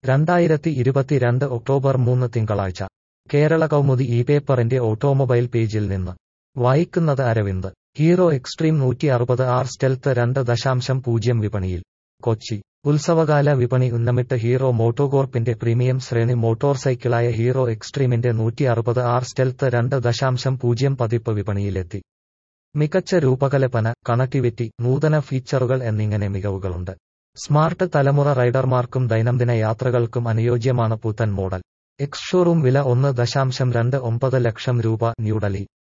രണ്ടായിരത്തി ഇരുപത്തിരണ്ട് ഒക്ടോബർ മൂന്ന് തിങ്കളാഴ്ച കേരള കൗമുദി ഈ പേപ്പറിന്റെ ഓട്ടോമൊബൈൽ പേജിൽ നിന്ന് വായിക്കുന്നത് അരവിന്ദ് ഹീറോ എക്സ്ട്രീം നൂറ്റി അറുപത് ആർ സ്റ്റെൽത്ത് രണ്ട് ദശാംശം പൂജ്യം വിപണിയിൽ കൊച്ചി ഉത്സവകാല വിപണി ഉന്നമിട്ട് ഹീറോ മോട്ടോകോർപ്പിന്റെ പ്രീമിയം ശ്രേണി മോട്ടോർ സൈക്കിളായ ഹീറോ എക്സ്ട്രീമിന്റെ നൂറ്റി അറുപത് ആർ സ്റ്റെൽത്ത് രണ്ട് ദശാംശം പൂജ്യം പതിപ്പ് വിപണിയിലെത്തി മികച്ച രൂപകൽപ്പന കണക്ടിവിറ്റി നൂതന ഫീച്ചറുകൾ എന്നിങ്ങനെ മികവുകളുണ്ട് സ്മാർട്ട് തലമുറ റൈഡർമാർക്കും ദൈനംദിന യാത്രകൾക്കും അനുയോജ്യമാണ് പുത്തൻ മോഡൽ എക്സ് ഷോറൂം വില ഒന്ന് ദശാംശം രണ്ട് ഒമ്പത് ലക്ഷം രൂപ ന്യൂഡൽഹി